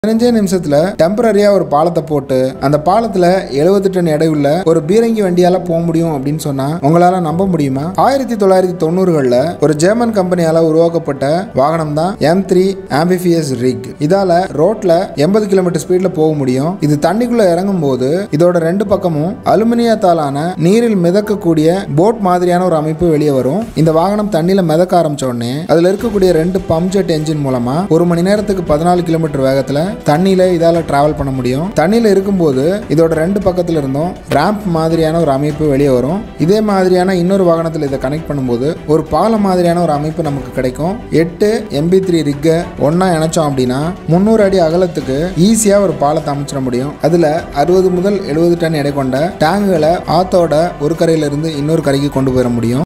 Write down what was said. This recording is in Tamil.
பதினஞ்சே நிமிஷத்துல டெம்பரரியா ஒரு பாலத்தை போட்டு அந்த பாலத்துல 70 டன் எடையுள்ள ஒரு பீரங்கி வண்டியால போக முடியும் அப்படின்னு சொன்னா உங்களால நம்ப முடியுமா ஆயிரத்தி தொள்ளாயிரத்தி தொண்ணூறுகள்ல ஒரு ஜெர்மன் கம்பெனியால உருவாக்கப்பட்ட வாகனம் தான் எம் த்ரீ ஆம்பிபியஸ் ரிக் இதால ரோட்ல எண்பது கிலோமீட்டர் ஸ்பீட்ல போக முடியும் இது தண்ணிக்குள்ள இறங்கும் போது இதோட ரெண்டு பக்கமும் அலுமினியத்தாலான நீரில் மிதக்கக்கூடிய போட் மாதிரியான ஒரு அமைப்பு வெளியே வரும் இந்த வாகனம் தண்ணியில மிதக்க ஆரம்பிச்ச உடனே அதுல இருக்கக்கூடிய ரெண்டு பம்ப் ஜெட் என்ஜின் மூலமா ஒரு மணி நேரத்துக்கு பதினாலு கிலோமீட்டர் வேகத்துல தண்ணியில இதால டிராவல் பண்ண முடியும் தண்ணியில இருக்கும்போது இதோட ரெண்டு பக்கத்துல இருந்தும் ரேம்ப் மாதிரியான ஒரு அமைப்பு வெளியே வரும் இதே மாதிரியான இன்னொரு வாகனத்தில் இதை கனெக்ட் பண்ணும்போது ஒரு பாலம் மாதிரியான ஒரு அமைப்பு நமக்கு கிடைக்கும் எட்டு எம்பி த்ரீ ரிக்கை ஒன்றா இணைச்சோம் அப்படின்னா முந்நூறு அடி அகலத்துக்கு ஈஸியாக ஒரு பாலத்தை அமைச்சிட முடியும் அதில் அறுபது முதல் எழுபது டன் எடை கொண்ட டேங்குகளை ஆத்தோட ஒரு கரையிலிருந்து இன்னொரு கரைக்கு கொண்டு போயிட முடியும்